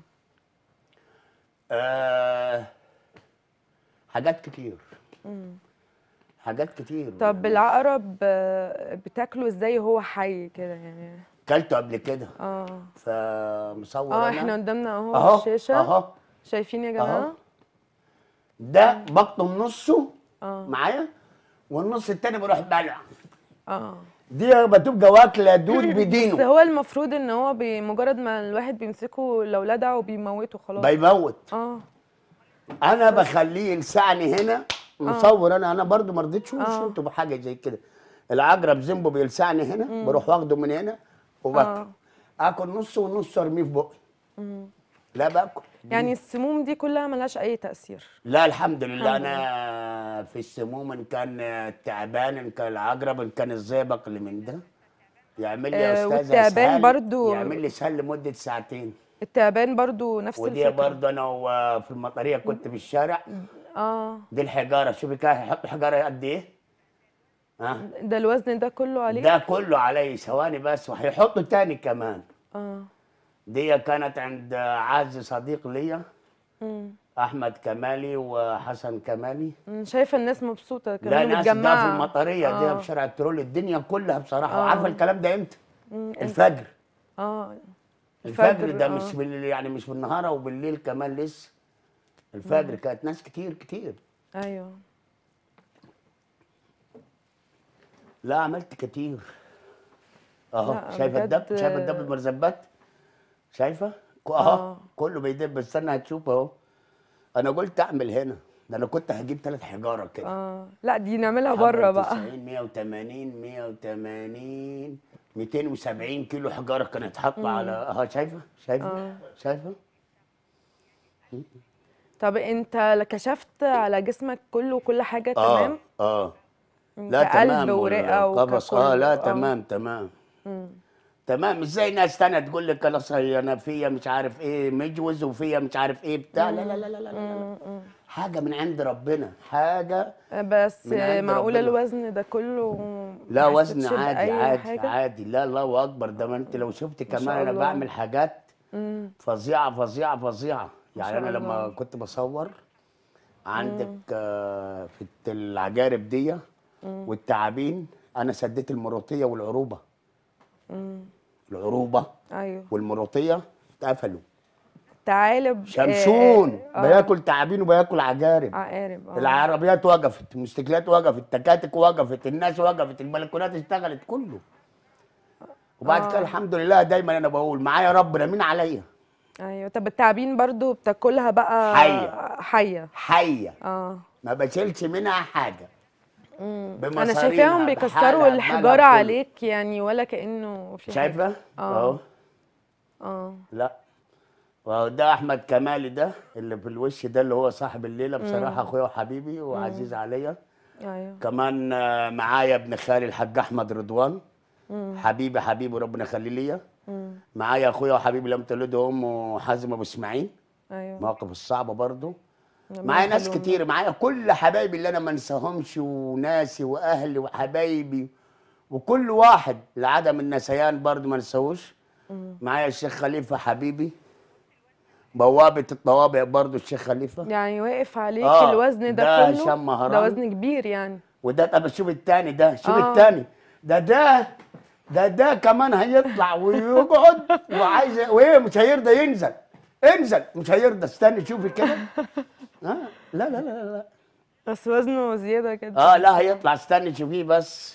آه حاجات كتير حاجات كتير طب العقرب آه، بتاكله ازاي وهو حي كده يعني كلته قبل كده اه فمصور اه انا احنا قدامنا اهو اهو الشاشه اهو شايفين يا أهو. جماعه ده بطنه نصه اه معايا والنص التاني بروح بلع اه دي بتبقى واكله دود بس بدينه هو المفروض ان هو بمجرد ما الواحد بيمسكه لو لدع وبيموته خلاص بيموت اه انا بخليه يلسعني هنا مصور انا انا برضو ما رضيتش آه. انتوا بحاجه زي كده العقرب ذنبه بيلسعني هنا بروح واخده من هنا وباكل آه. اكل نص والنص ارميه في بقي لا باكل يعني السموم دي كلها ملهاش اي تاثير لا الحمد لله الحمد انا في السموم ان كان التعبان ان كان العقرب ان كان الزئبق اللي من ده يعمل لي يا آه، استاذه والتعبان اسهال برضو- يعمل لي اسهال لمده ساعتين التعبان برضو نفس ودي الفكره برضه انا وفي المطريه كنت في الشارع اه دي الحجاره شوفي كده هيحط حجاره قد ايه ها ده الوزن ده كله عليه ده كله علي ثواني بس وهيحطوا تاني كمان اه دي كانت عند عز صديق ليا مم. احمد كمالي وحسن كمالي مم، شايفه الناس مبسوطه لا كمان ناس ده متجمعه في المطريه دي آه. في شارع الترول الدنيا كلها بصراحه آه. وعارفه الكلام ده امتى مم، الفجر اه الفجر ده آه. مش بال... يعني مش بالنهار وبالليل كمان لسه الفجر كانت ناس كتير كتير ايوه لا عملت كتير اهو لا، شايفه الدب بجد- شايفه الدب المرزبات شايفه ك- اهو آه. كله بيدب استنى هتشوف اهو انا قلت اعمل هنا ده انا كنت هجيب ثلاث حجاره كده اه لا دي نعملها بره بقى 90 180 180 270 كيلو حجاره كانت حاطه على اهو شايفه شايفه آه. شايفه طب انت كشفت على جسمك كله وكل حاجه اه تمام اه لا كقلب تمام ورئه والقبص اه وككله، لا آه. تمام تمام مم. تمام مش زي ناس تانية تقول لك خلاص هي انا فيا مش عارف ايه مجوز وفيا مش عارف ايه بتاع لا لا لا لا لا, لا, لا. حاجه من عند ربنا حاجه بس من عند معقول ربنا. الوزن ده كله لا ما وزن حسيتش عادي بأي عادي حاجة؟ عادي لا الله اكبر ده ما انت لو شفت شاء كمان انا الله. بعمل حاجات مم. فظيعه فظيعه فظيعه يعني شاء انا لما الله. كنت بصور عندك آه في العجارب دي والتعابين انا سديت المروطيه والعروبه مم. العروبه ايوه والمروطيه اتقفلوا تعالب شمشون آه، آه، بياكل تعابين وبياكل عجارب عقارب اه العربيات وقفت الموتوسيكلات وقفت التكاتك وقفت الناس وقفت البلكونات اشتغلت كله وبعد كده آه. الحمد لله دايما انا بقول معايا ربنا مين عليا ايوه طب التعابين برضو بتاكلها بقى حية. حيه حيه اه ما بشيلش منها حاجه انا بمصارينها، شايفاهم بحالها، بيكسروا بمالها الحجاره كله. عليك يعني ولا كانه في حاجة. شايفه آه. اهو اه لا وهو ده احمد كمالي ده اللي في الوش ده اللي هو صاحب الليله بصراحه اخويا وحبيبي وعزيز عليا ايوه كمان آه، معايا ابن خالي الحاج احمد رضوان حبيبي حبيبي ربنا يخليه ليا مم. معايا اخويا وحبيبي لم تولده امه حازم ابو اسماعيل ايوه مواقف الصعبه برضه ربنا معايا ناس يخليهم كتير معايا كل حبايبي اللي انا ما انساهمش وناسي واهلي وحبايبي وكل واحد لعدم النسيان برضه ما انساهوش معايا الشيخ خليفه حبيبي بوابه الطوابق برضه الشيخ خليفه يعني واقف عليك آه، الوزن ده, ده كله هشام مهران. ده وزن كبير يعني وده طب شوف التاني ده شوف آه. التاني ده ده ده ده كمان هيطلع ويقعد وعايز وايه مش هيرضى ينزل انزل مش هيرضى استني شوفي كده ها لا لا لا لا لا بس وزنه زياده كده اه لا هيطلع استني شوفيه بس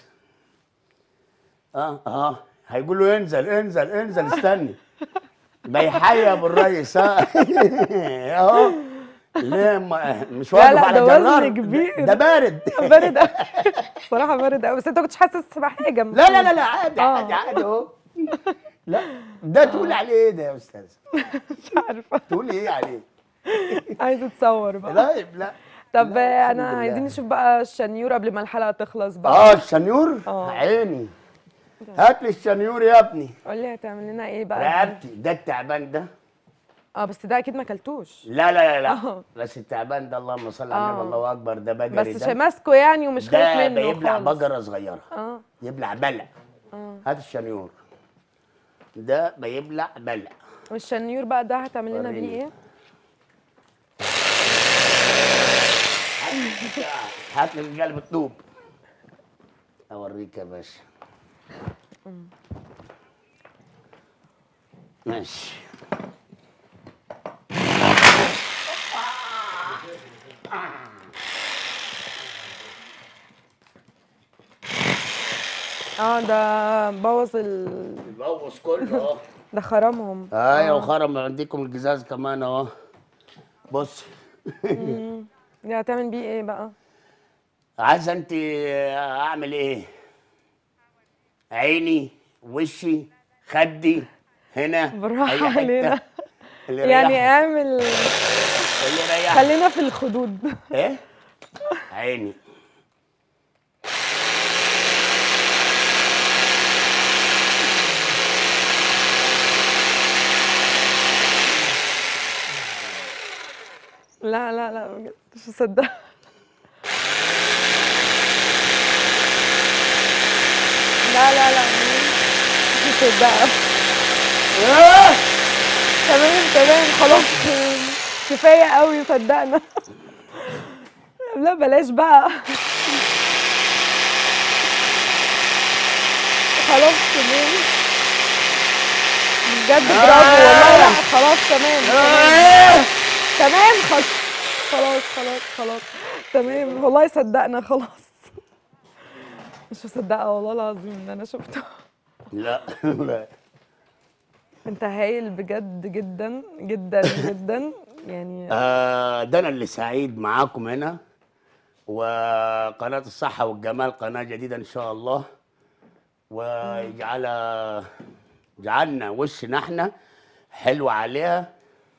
اه اه هيقول له انزل انزل انزل استني بيحيى ابو الريس ها اهو ليه ما- مش لا، واقف لا، على ده وزن جرار كبير. ده بارد بارد قوي بصراحه بارد قوي بس انت كنتش حاسس بحاجه لا لا لا لا عادي آه. عادي عادي اهو لا ده تقول عليه ايه ده يا استاذ مش عارفه تقول ايه عليه عايزه اتصور بقى لا لا طب لا، آه، الحمد انا لله. عايزين نشوف بقى الشنيور قبل ما الحلقه تخلص بقى اه الشنيور آه. عيني هات لي الشنيور يا ابني قول لي هتعمل لنا ايه بقى رقبتي ده التعبان ده اه بس ده اكيد ما اكلتوش لا لا لا, لا. آه. بس التعبان ده اللهم صل على النبي آه. الله اكبر ده بجري بس ده شا- ماسكه يعني ومش خايف ده منه بيبلع خالص. بجره صغيره اه يبلع بلع اه هات الشنيور ده بيبلع بلع والشنيور بقى ده هتعمل لنا وريني. بيه ايه هات لي القلب الطوب اوريك يا باشا ماشي اه ده بوظ ال... البوظ كله اهو ده خرمهم ايوه وخرم عندكم الجزاز كمان اهو بص دي هتعمل بيه ايه بقى عايزه انت اعمل ايه عيني وشي خدي هنا بالراحة أي حتة. علينا. اللي يعني يريحك. اعمل اللي يريحك خلينا في الخدود ايه عيني لا لا لا بجد مش مصدقه لا لا لا مش مصدقه آه! تمام تمام خلاص كفايه قوي صدقنا لا بلاش بقى خلاص تمام بجد برافو والله لا خلاص تمام تمام آه! تمام خلاص خلاص خلاص خلاص تمام والله صدقنا خلاص مش مصدقه والله العظيم ان انا شفته لا لا انت هايل بجد جدا جدا جدا يعني آه، ده انا اللي سعيد معاكم هنا وقناة الصحة والجمال قناة جديدة إن شاء الله ويجعل جعلنا وشنا احنا حلو عليها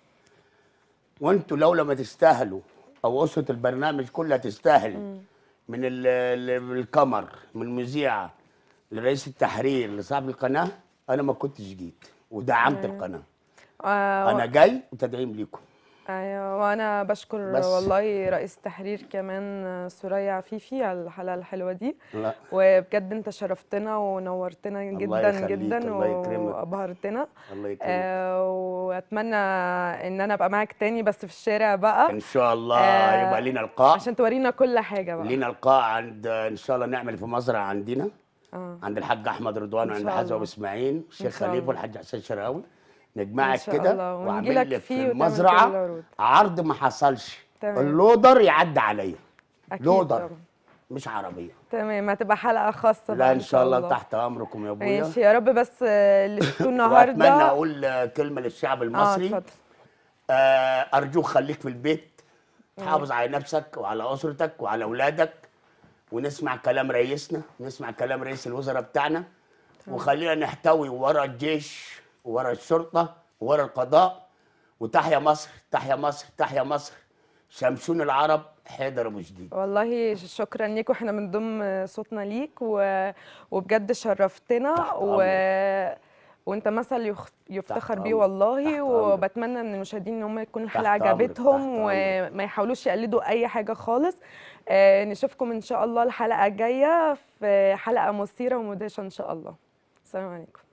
وانتوا لولا ما تستاهلوا او اسره البرنامج كلها تستاهل من ال- ال- من القمر من المذيعه لرئيس التحرير لصاحب القناه انا ما كنتش جيت ودعمت القناه آه انا جاي وتدعيم ليكم ايوه وانا بشكر بس. والله رئيس التحرير كمان آه، سوريا عفيفي على الحلقه الحلوه دي لا وبجد انت شرفتنا ونورتنا جدا يخليك، جدا الله يكرمك. وابهرتنا الله يكرمك آه واتمنى ان انا ابقى معاك تاني بس في الشارع بقى ان شاء الله آه، يبقى لينا لقاء عشان تورينا كل حاجه بقى لينا لقاء عند ان شاء الله نعمل في مزرعه عندنا اه عند الحاج احمد رضوان إن وعند شاء حسن الله. واسماعيل الشيخ شاء خليفه الله. والحاج حسين شراوي نجمعك شاء كده الله، ونجي واعمل لك لك فيه في وتعمل كل المزرعه العروض. عرض ما حصلش تمام. اللودر يعدي عليا اكيد لودر طبعا. مش عربيه تمام هتبقى حلقه خاصه لا بقى ان شاء الله تحت امركم يا ابويا ماشي يا رب بس آه، اللي شفتوه واتمنى النهارده اقول آه، كلمه للشعب اه المصري اتفضل آه، ارجوك خليك في البيت تحافظ على نفسك وعلى اسرتك وعلى اولادك ونسمع كلام رئيسنا ونسمع كلام رئيس الوزراء بتاعنا وخلينا نحتوي ورا الجيش ورا الشرطه ورا القضاء وتحيا مصر تحيا مصر تحيا مصر شمشون العرب حيدر ابو جديد والله شكرا ليك واحنا بنضم صوتنا ليك و... وبجد شرفتنا تحت و... وانت مثل يخ... يفتخر تحت بيه أمرك. والله تحت أمرك. وبتمنى ان المشاهدين ان هم يكون الحلقه تحت أمرك. عجبتهم تحت أمرك. وما يحاولوش يقلدوا اي حاجه خالص آه نشوفكم ان شاء الله الحلقه الجايه في حلقه مثيره ومدهشه ان شاء الله السلام عليكم